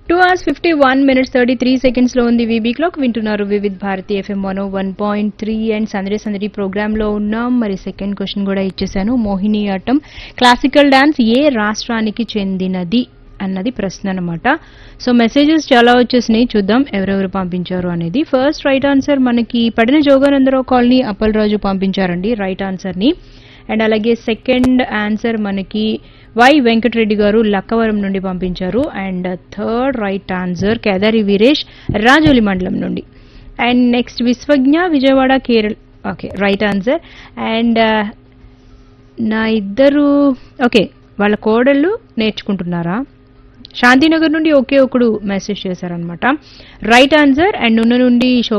two hours fifty one minutes thirty three seconds లో ఉంది VB clock వింటున్నారు Vividh Bharati FM one one point three and సందడి సందడి programme లో ఉన్నాం మరి సెకండ్ క్వశ్చన్ కూడా ఇచ్చేసాను మోహిని ఆటం క్లాసికల్ డాన్స్ ఏ రాష్ట్రానికి చెందినది అన్నది ప్రశ్న అనమాట సో మెసేజెస్ చాలా వచ్చేసినాయి చూద్దాం ఎవరెవరు పంపించారు అనేది ఫస్ట్ రైట్ ఆన్సర్ మనకి పడిన జోగానందరావు కాలనీ అప్పలరాజు పంపించారండి రైట్ ఆన్సర్ ని అండ్ అలాగే సెకండ్ ఆన్సర్ మనకి వై వెంకటరెడ్డి గారు లక్కవరం నుండి పంపించారు and third right answer Kedari Veeresh Rajoli మండలం నుండి and next Viswagna Vijayawada Kerala okay right answer and నా ఇద్దరు ఓకే వాళ్ళ కోడళ్ళు నేర్చుకుంటున్నారా శాంతినగర్ నుండి ఒకే ఒకడు మెసేజ్ చేశారనమాట రైట్ ఆన్సర్ అండ్ నున్న నుండి